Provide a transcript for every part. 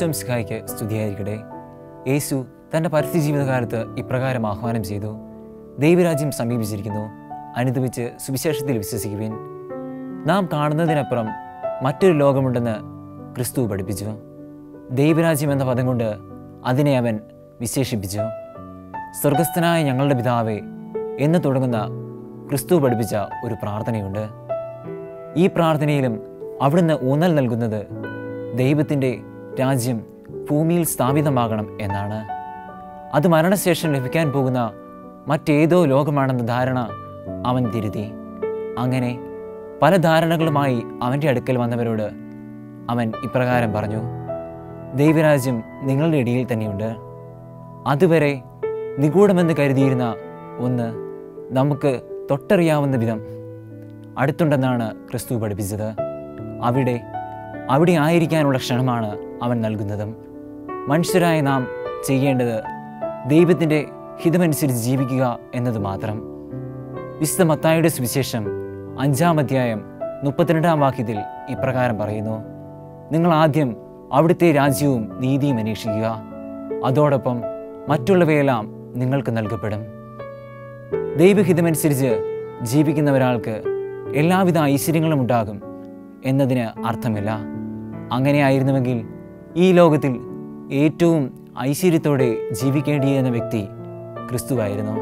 ഈശോം സിഹായിക്ക് സ്തുതിയായിരിക്കട്ടെ യേശു തൻ്റെ പരസ്യ ജീവിതകാലത്ത് ഇപ്രകാരം ആഹ്വാനം ചെയ്തു ദൈവരാജ്യം സമീപിച്ചിരിക്കുന്നു അനുദപിച്ച് സുവിശേഷത്തിൽ വിശ്വസിക്കുവിൻ നാം കാണുന്നതിനപ്പുറം മറ്റൊരു ലോകമുണ്ടെന്ന് ക്രിസ്തു പഠിപ്പിച്ചു ദൈവരാജ്യം എന്ന പദം കൊണ്ട് അതിനെ അവൻ വിശേഷിപ്പിച്ചു സ്വർഗസ്ഥനായ ഞങ്ങളുടെ പിതാവേ എന്ന് തുടങ്ങുന്ന ക്രിസ്തു പഠിപ്പിച്ച ഒരു പ്രാർത്ഥനയുണ്ട് ഈ പ്രാർത്ഥനയിലും അവിടുന്ന് ഊന്നൽ നൽകുന്നത് ദൈവത്തിൻ്റെ രാജ്യം ഭൂമിയിൽ സ്ഥാപിതമാകണം എന്നാണ് അത് മരണശേഷം ലഭിക്കാൻ പോകുന്ന മറ്റേതോ ലോകമാണെന്ന ധാരണ അവൻ തിരുത്തി അങ്ങനെ പല ധാരണകളുമായി അവൻ്റെ അടുക്കൽ വന്നവരോട് അവൻ ഇപ്രകാരം പറഞ്ഞു ദൈവരാജ്യം നിങ്ങളുടെ ഇടയിൽ തന്നെയുണ്ട് അതുവരെ നിഗൂഢമെന്ന് കരുതിയിരുന്ന ഒന്ന് നമുക്ക് തൊട്ടറിയാവുന്ന വിധം അടുത്തുണ്ടെന്നാണ് ക്രിസ്തു പഠിപ്പിച്ചത് അവിടെ അവിടെ ആയിരിക്കാനുള്ള ക്ഷണമാണ് അവൻ നൽകുന്നതും മനുഷ്യരായ നാം ചെയ്യേണ്ടത് ദൈവത്തിൻ്റെ ഹിതമനുസരിച്ച് ജീവിക്കുക എന്നത് മാത്രം വിശുദ്ധ മത്തായുടെ സുവിശേഷം അഞ്ചാം അധ്യായം മുപ്പത്തിരണ്ടാം വാക്യത്തിൽ ഇപ്രകാരം പറയുന്നു നിങ്ങൾ ആദ്യം അവിടുത്തെ രാജ്യവും നീതിയും അന്വേഷിക്കുക അതോടൊപ്പം മറ്റുള്ളവയെല്ലാം നിങ്ങൾക്ക് നൽകപ്പെടും ദൈവഹിതമനുസരിച്ച് ജീവിക്കുന്ന ഒരാൾക്ക് എല്ലാവിധ ഐശ്വര്യങ്ങളും ഉണ്ടാകും എന്നതിന് അർത്ഥമില്ല അങ്ങനെയായിരുന്നുവെങ്കിൽ ഈ ലോകത്തിൽ ഏറ്റവും ഐശ്വര്യത്തോടെ ജീവിക്കേണ്ടിയിരുന്ന വ്യക്തി ക്രിസ്തുവായിരുന്നു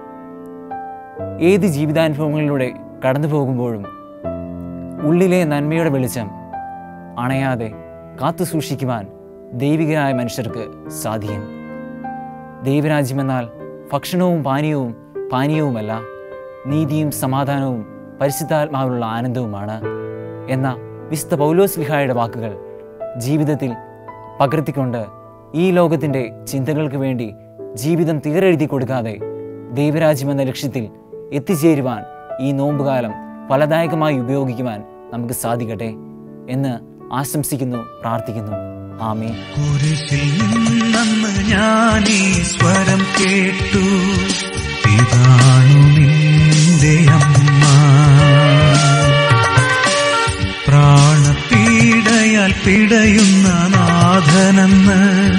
ഏത് ജീവിതാനുഭവങ്ങളിലൂടെ കടന്നു പോകുമ്പോഴും ഉള്ളിലെ നന്മയുടെ വെളിച്ചം അണയാതെ കാത്തു സൂക്ഷിക്കുവാൻ ദൈവികരായ മനുഷ്യർക്ക് സാധിക്കും ദൈവരാജ്യമെന്നാൽ ഭക്ഷണവും പാനീയവും പാനീയവുമല്ല നീതിയും സമാധാനവും പരിശുദ്ധാത്മാവിലുള്ള ആനന്ദവുമാണ് എന്ന വിശുദ്ധ പൗലോസ്ലിഹായുടെ വാക്കുകൾ ജീവിതത്തിൽ പകർത്തിക്കൊണ്ട് ഈ ലോകത്തിൻ്റെ ചിന്തകൾക്ക് വേണ്ടി ജീവിതം തീരെഴുതി കൊടുക്കാതെ ദൈവരാജ്യമെന്ന ലക്ഷ്യത്തിൽ എത്തിച്ചേരുവാൻ ഈ നോമ്പുകാലം ഫലദായകമായി ഉപയോഗിക്കുവാൻ നമുക്ക് സാധിക്കട്ടെ എന്ന് ആശംസിക്കുന്നു പ്രാർത്ഥിക്കുന്നു ആമേ കുരിശിൽ നിന്നന്ന് ഞാൻ ഈ സ്വരം കേട്ടു ഇതാണു നിന്റെ അമ്മ പ്രാണപീഡയാൽ പിടയുന്ന നാഥനെന്ന്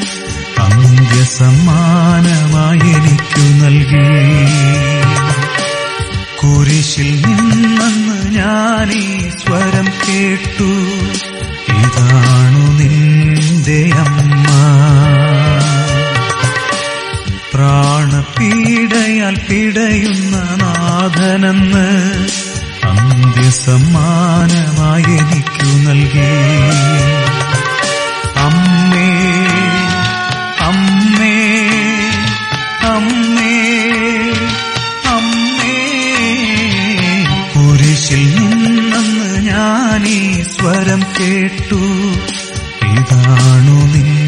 അന്ത്യസമ്മാനമായി എനിക്കു നൽകി കുരിശിൽ നിന്നന്ന് ഞാൻ ഈ സ്വരം കേട്ടു ഇതാണു നിന്റെ അമ്മ പ്രാണപീഡയാൽ പിടയുന്ന നാഥനെന്ന് അന്ത്യസമ്മാനമായി എനിക്കു നൽകി അമ്മേ അമ്മേ അമ്മേ അമ്മേ കുരിശിൽ നിന്നന്ന് ഞാൻ ഈ സ്വരം കേട്ടു ഇതാണു നിന്റെ